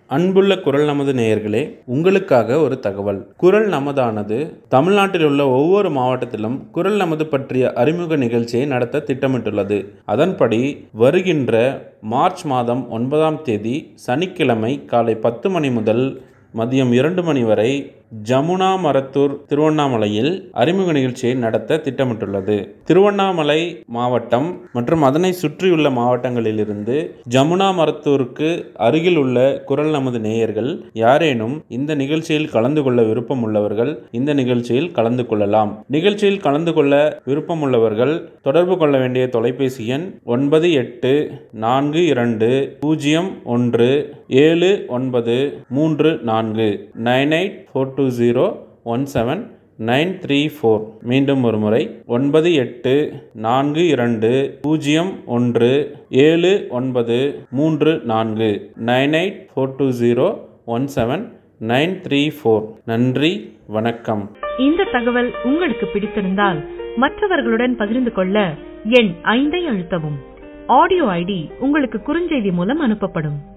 அன்புள்ள குரல் நமது நேயர்களே உங்களுக்காக ஒரு தகவல் குரல் நமதானது தமிழ்நாட்டில் உள்ள ஒவ்வொரு மாவட்டத்திலும் குரல் நமது பற்றிய அறிமுக நிகழ்ச்சியை நடத்த திட்டமிட்டுள்ளது அதன்படி வருகின்ற மார்ச் மாதம் ஒன்பதாம் தேதி சனிக்கிழமை காலை பத்து மணி முதல் மதியம் இரண்டு மணி வரை ஜமுனா மரத்தூர் திருவண்ணாமலையில் அறிமுக நிகழ்ச்சியை நடத்த திட்டமிட்டுள்ளது திருவண்ணாமலை மாவட்டம் மற்றும் அதனை சுற்றியுள்ள மாவட்டங்களிலிருந்து ஜமுனா மரத்தூருக்கு அருகில் உள்ள குரல் நமது நேயர்கள் யாரேனும் இந்த நிகழ்ச்சியில் கலந்து கொள்ள விருப்பம் உள்ளவர்கள் இந்த நிகழ்ச்சியில் கலந்து கொள்ளலாம் நிகழ்ச்சியில் கலந்து கொள்ள விருப்பம் உள்ளவர்கள் தொடர்பு கொள்ள வேண்டிய தொலைபேசி எண் ஒன்பது எட்டு நான்கு இரண்டு பூஜ்ஜியம் ஒன்று ஏழு ஒன்பது மூன்று நான்கு nine eight four two zero one seven nine three four மீண்டும் ஒரு முறை ஒன்பது எட்டு நான்கு இரண்டு பூஜ்ஜியம் ஒன்று ஏழு ஒன்பது மூன்று நான்கு nine eight four two zero one seven nine three four நன்றி வணக்கம் இந்த தகவல் உங்களுக்கு பிடித்திருந்தால் மற்றவர்களுடன் பகிர்ந்து கொள்ள எண் ஐந்தை அழுத்தவும் ஆடியோ ஐடி உங்களுக்கு குறுஞ்செய்தி மூலம் அனுப்பப்படும்